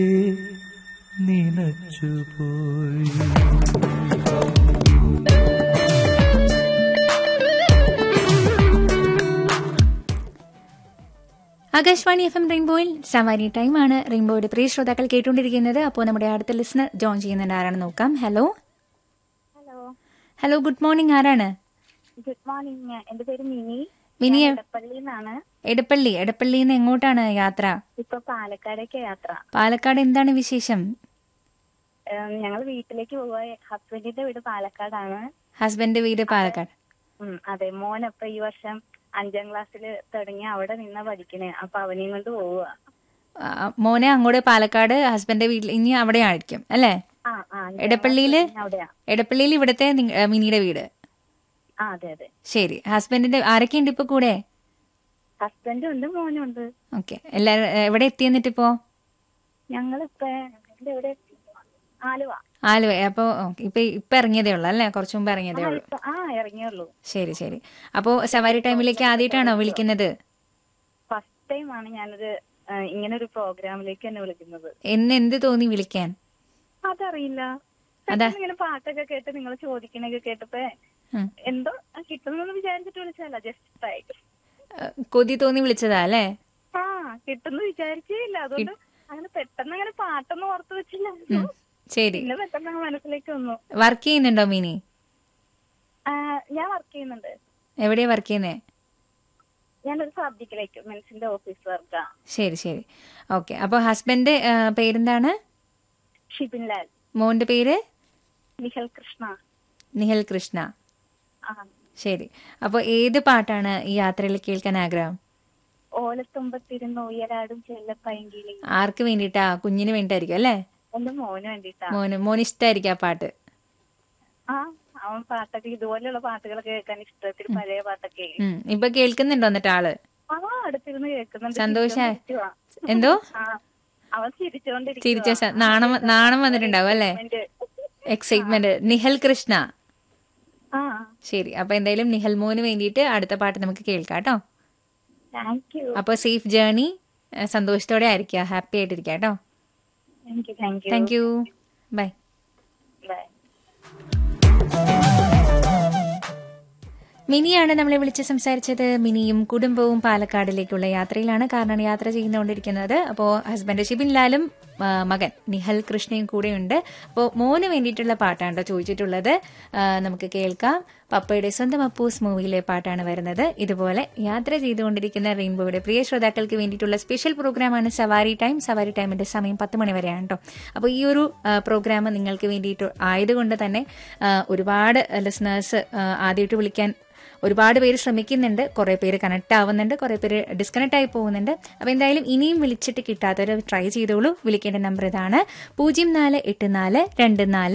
നിനച്ചുപോയി Akashvani F M റെയിൻബോയിൽ സവാരി ടൈമാണ് റെയിൻബോയുടെ പ്രിയ ശ്രോതാക്കൾ കേട്ടുകൊണ്ടിരിക്കുന്നത് അപ്പോൾ നമ്മുടെ അടുത്ത ലിസണർ ജോയിൻ ചെയ്യുന്നുണ്ട് ആരാണെന്ന് നോക്കാം hello hello hello good morning ആരാണ് ഗുഡ് മോർണിംഗ് എന്റെ പേര് മിനി മിനി ഞാൻ എടപ്പള്ളിയിൽ നിന്നാണ് എടപ്പള്ളി എടപ്പള്ളിയിൽ നിന്ന് എങ്ങോട്ടാണ് യാത്ര ഇപ്പൊ പാലക്കാടേക്ക് യാത്ര പാലക്കാട് എന്താണ് വിശേഷം ഞങ്ങൾ വീട്ടിലേക്ക് പോവുക ഹസ്ബൻഡിന്റെ വീട് പാലക്കാടാണ് ഹസ്ബൻഡ് വീട് പാലക്കാട് ഉം, അതെ മോൻ അപ്പൊ ഈ വർഷം അഞ്ചാം ക്ലാസ്സിൽ തുടങ്ങി അവിടെ നിന്നാ പഠിക്കണേ അപ്പൊ അവനെയും കൊണ്ട് പോവുക ആ, മോനെ അങ്ങോട്ട് പാലക്കാട് ഹസ്ബൻഡ് വീട്ടിൽ ഇനി അവിടെ ആയിരിക്കും അല്ലേ ആ ആ അഞ്ചാം എടപ്പള്ളിയില് class അവിടെയാ എടപ്പള്ളിയിൽ ഇവിടുത്തെ നിങ്ങ- ഏ, മിനിയുടെ വീട് ആ അതെ അതെ ശരി ഹസ്ബൻഡിന്റെ ആരൊക്കെയുണ്ട് ഇപ്പൊ കൂടെ ഹസ്ബൻഡും ഉണ്ട് മോനും ഉണ്ട് ഓക്കെ എല്ലാരും ഏ, എവിടെ എത്തി എന്നിട്ട് ഇപ്പോ ഞങ്ങളിപ്പോ ഇത് എവിടെ ആലുവ ആലുവ അപ്പൊ ഓക്കേ. ഇപ്പൊ ഇപ്പൊ ഇറങ്ങിയതേ ഉള്ളൂ അല്ലേ കുറച്ചു മുമ്പ് ഇറങ്ങിയതേ ആ, ഉള്ളൂ ഇപ്പൊ- ആ ഇറങ്ങിയുള്ളൂ ശരി ശരി അപ്പോ സവാരി ടൈമിലേക്ക് ആദ്യമായിട്ടാണോ വിളിക്കുന്നത് ഫസ്റ്റ് ടൈം ആണ് ഞാനൊരു ആ, ഇങ്ങനെ ഒരു പ്രോഗ്രാമിലേക്ക് എന്നെ വിളിക്കുന്നത് എന്ന് എന്ത് തോന്നി വിളിക്കാൻ അതറിയില്ല അതാ. പെട്ടെന്ന് ഇങ്ങനെ പാട്ടൊക്കെ കേട്ട് നിങ്ങൾ ചോദിക്കണൊക്കെ കേട്ടപ്പോ ഉം. എന്തോ കിട്ടുന്നെന്ന് വിചാരിച്ചിട്ട് വിളിച്ചല്ല ജസ്റ്റ് ട്രൈ ഏ, കൊതി തോന്നി വിളിച്ചതാ അല്ലേ ആ കിട്ടുന്നു വിചാരിച്ചേ ഇല്ല അതുകൊണ്ട് അങ്ങനെ പെട്ടെന്ന് അങ്ങനെ പാട്ടൊന്നും ഓർത്ത് വെച്ചില്ല ഉം. ശരി പിന്നെ പെട്ടെന്ന് അങ്ങ് മനസ്സിലേക്ക് വന്നു വർക്ക് ചെയ്യുന്നുണ്ടോ മിനി ആ, ഞാൻ വർക്ക് ചെയ്യുന്നുണ്ട് എവിടെയാ വർക്ക് ചെയ്യുന്നേ ഞാനൊരു ഫാബ്രിക്കൽ എക്യുപ്മെന്റ്സിന്റെ ഓഫീസ് വർക്കാ ശരി ശരി ഓക്കെ അപ്പൊ ഹസ്ബൻഡ് ഏ, പേരെന്താണ് ഷിബിൻ ലാൽ മോന്റെ പേര് നിഖൽ കൃഷ്ണ നിഹൽ കൃഷ്ണ ആ ശരി അപ്പൊ ഏത് പാട്ടാണ് ഈ യാത്രയിൽ കേൾക്കാൻ ആഗ്രഹം ഓലത്തുമ്പത്തിരുന്ന് ഉയരാടും ചെല്ലപ്പയങ്കിളി ആർക്ക് വേണ്ടിയിട്ടാ കുഞ്ഞിന് വേണ്ടിയിട്ടായിരിക്കും അല്ലേ എന്റെ മോന് വേണ്ടിട്ടാ മോന് മോന് ഇഷ്ടമായിരിക്കും ആ പാട്ട് ആ അവൻ പാട്ടൊക്കെ ഇതുപോലെയുള്ള പാട്ടുകളൊക്കെ കേൾക്കാൻ ഇഷ്ടത്തിൽ പഴയ പാട്ടൊക്കെ ഉം. ഇപ്പൊ കേൾക്കുന്നുണ്ടോ എന്നിട്ട് ആള് ആ അടുത്തിരുന്ന് കേൾക്കുന്നുണ്ട് സന്തോഷായി. ചിരിച്ചോണ്ടിരിക്കുവാ. എന്തോ ആ അവൻ ചിരിച്ചോണ്ടിരിക്കുവാ. ചിരിച്ച സ- നാണം നാണം വന്നിട്ടുണ്ടാവും അല്ലേ എന്റെ- എക്സൈറ്റ്മെന്റ് നിഹൽ കൃഷ്ണ ആ ശരി അപ്പൊ എന്തായാലും നിഹൽ മോന് വേണ്ടിയിട്ട് അടുത്ത പാട്ട് നമുക്ക് കേൾക്കാം കേട്ടോ താങ്ക് യു അപ്പൊ സേഫ് ജേർണി സന്തോഷത്തോടെ ആയിരിക്കുക ഹാപ്പി ആയിട്ടിരിക്കുക കേട്ടോ thank you thank you thank you bye bye മിനിയാണ് നമ്മളെ വിളിച്ച് സംസാരിച്ചത് മിനിയും കുടുംബവും പാലക്കാടിലേക്കുള്ള യാത്രയിലാണ് കാരണം യാത്ര ചെയ്തുകൊണ്ടിരിക്കുന്നത് അപ്പോൾ ഹസ്ബൻഡ് ഷിബിൻ ലാലും ആ, മകൻ നിഹൽ കൃഷ്ണയും കൂടെയുണ്ട് അപ്പോൾ മോന് വേണ്ടിയിട്ടുള്ള പാട്ടാണ് ട്ടോ ചോദിച്ചിട്ടുള്ളത് ആ, നമുക്ക് കേൾക്കാം പപ്പയുടെ സ്വന്തം അപ്പൂസ് മൂവിയിലെ പാട്ടാണ് വരുന്നത് ഇതുപോലെ യാത്ര ചെയ്തുകൊണ്ടിരിക്കുന്ന റെയിൻബോയുടെ പ്രിയ ശ്രോതാക്കൾക്ക് വേണ്ടിയിട്ടുള്ള സ്പെഷ്യൽ പ്രോഗ്രാമാണ് സവാരി ടൈം സവാരി ടൈമിന്റെ സമയം പത്ത് മണി വരെയാണ് കേട്ടോ അപ്പോൾ ഈ ഒരു പ്രോഗ്രാം നിങ്ങൾക്ക് വേണ്ടിയിട്ട് ആയതുകൊണ്ട് തന്നെ ആ, ഒരുപാട് ലിസണേഴ്സ് ആദ്യമായിട്ട് വിളിക്കാൻ ഒരുപാട് പേര് ശ്രമിക്കുന്നുണ്ട് കുറെ പേര് കണക്ട് ആവുന്നുണ്ട് കുറെ പേര് ഡിസ്കണക്ട് ആയി പോകുന്നുണ്ട് അപ്പോൾ എന്തായാലും ഇനിയും വിളിച്ചിട്ട് കിട്ടാത്തവർ ട്രൈ ചെയ്തോളൂ വിളിക്കേണ്ട നമ്പർ ഇതാണ് പൂജ്യം നാല് എട്ട് നാല് രണ്ട് നാല്